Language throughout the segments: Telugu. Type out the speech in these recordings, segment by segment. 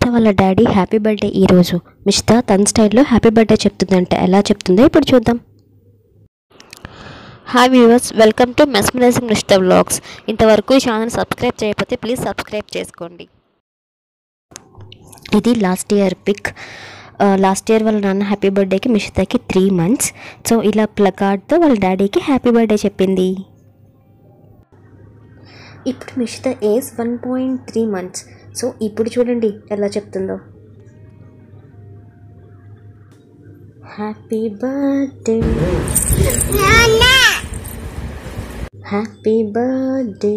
వాళ్ళ డాడీ హ్యాపీ బర్త్డే ఈరోజు మిష్తా తన స్టైల్లో హ్యాపీ బర్త్డే చెప్తుందంటే ఎలా చెప్తుందో ఇప్పుడు చూద్దాం hi viewers welcome to mesmerising Mishta vlogs ఇంతవరకు ఈ ఛానల్ సబ్స్క్రైబ్ చేయకపోతే ప్లీజ్ సబ్స్క్రైబ్ చేసుకోండి ఇది last year pic last year వాళ్ళ నాన్న హ్యాపీ బర్త్డేకి మిషితాకి త్రీ మంత్స్ సో ఇలా ప్లకార్డ్తో వాళ్ళ డాడీకి హ్యాపీ బర్త్డే చెప్పింది ఇప్పుడు Mishita age one point three months so ఇప్పుడు చూడండి ఎలా చెప్తుందో హ్యాపీ బర్త్డే హ్యాపీ బర్త్డే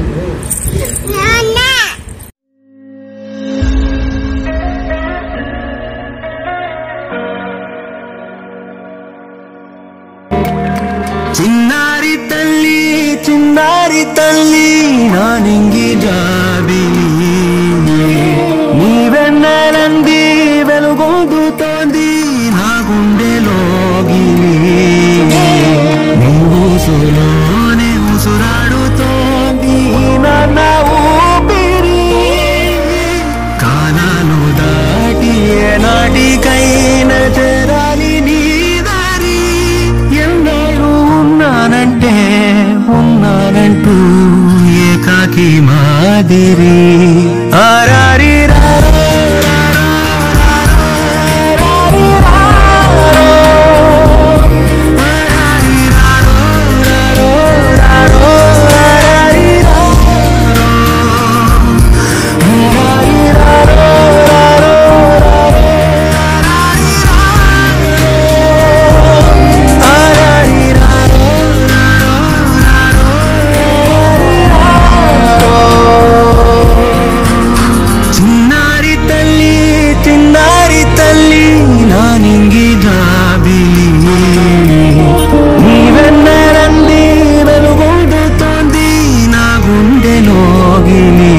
చిన్నారి తల్లి చిన్నారి తల్లి నా నింగి జాబిలి నీవెన్నెలంది వెలుగొందుతోంది నా గుండెలోగిలి నువ్వు సులోనే ఉసురాడుతోంది నాన్న ఊపిరి కాలాలు దాటి ఏనాటికైనా చేరాలి నీ దారి ఎన్నాళ్ళు ఉన్నానంటే ఉన్నానంటూ ఏకాకి మాదిరి ఆరారి రారో, రారో, రారో, రారో, ఆరారి రారో, రారో, రారో, ఆరారి రారో. చిన్నారి తల్లి చిన్నారి తల్లి నా నింగి జాబిలి నీవెన్నరంది వెలుగొందుతోంది నా గుండెలోగిలి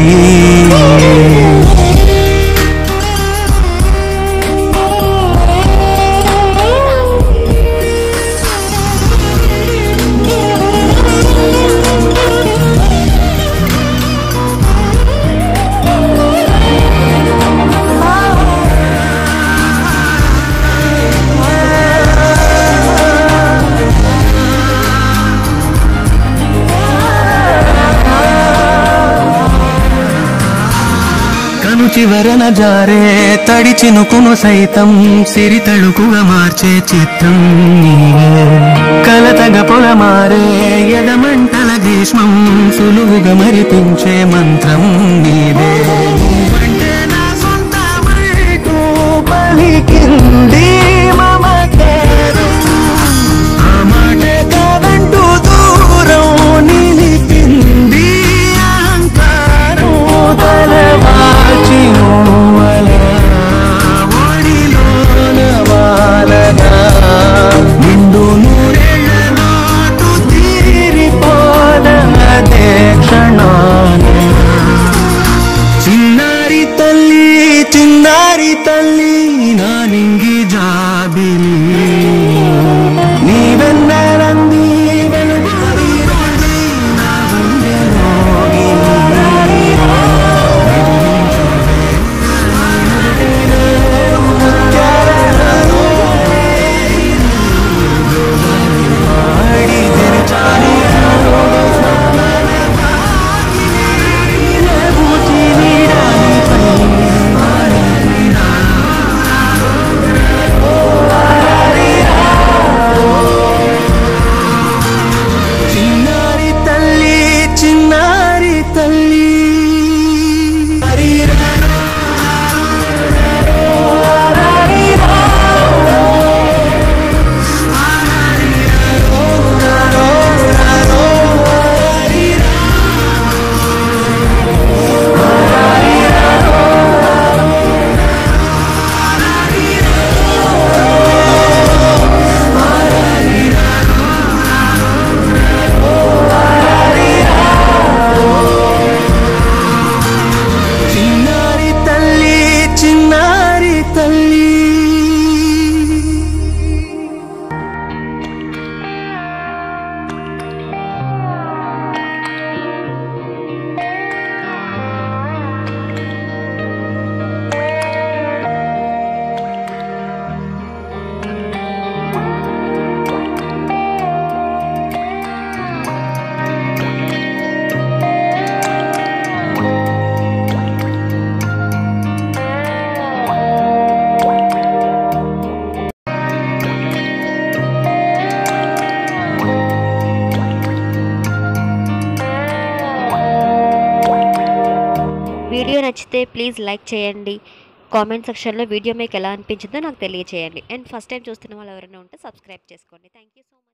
కను చివరన జారే తడి చినుకును సైతం సిరి తళుకుగా మార్చే చిత్రం నీవే కలతగ పొల మారే ఎదమంటల గ్రీష్మం సులువుగా మరిపించే మంత్రం నీదే నువ్వంటే నా సొంతమంటూ పలికింది మమకారం. ఆ మాటే కాదంటూ దూరం నిలిపింది అహంకారం తలవాచి నువ్వల ఒడిలోన వాలగా నిండు నూరేళ్ల నాటు తీరిపోన అదే క్షణాన చిన్నారి తల్లి చిన్నారి తల్లి నా నింగి జాబిలి నీవెన్నరంది వెలుగురి రోజు నా గుండెలోగి వీడియో నచ్చితే ప్లీజ్ లైక్ చేయండి కామెంట్ సెక్షన్లో వీడియో మీకు ఎలా అనిపించిందో నాకు తెలియచేయండి అండ్ ఫస్ట్ టైం చూస్తున్న వాళ్ళు ఎవరైనా ఉంటే సబ్స్క్రైబ్ చేసుకోండి థ్యాంక్ యూ సో మచ్